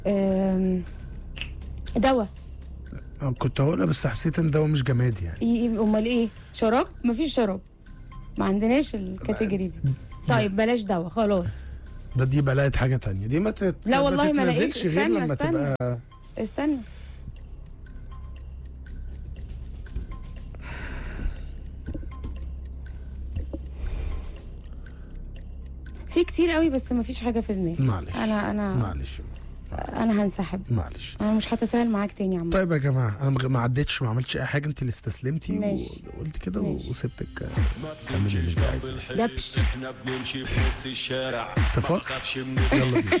آم، دواء أنا كنت هقولها بس حسيت ان ده مش جماد يعني ي- ي- امال ايه شراب مفيش شراب ما عندناش الكاتيجوري دي طيب بلاش دواء خلاص ده دي بقى لقيت حاجه تانية دي ما تت... لا والله ما لقيت. تتنزلش غير استنى، لما استنى. تبقى استنى في كتير قوي بس مفيش حاجه في دماغي معلش انا انا معلش انا هنسحب معلش انا مش هتساهل معاك تاني يا عم طيب يا جماعه انا ما- ما عدتش ما عملتش اي حاجه انت اللي استسلمتي ماشي. وقلت كده ماشي. وسبتك تعملي اللي انت عايزاه دبش احنا بنمشي في نص الشارع صفات؟ ما بخافش من يلا بينا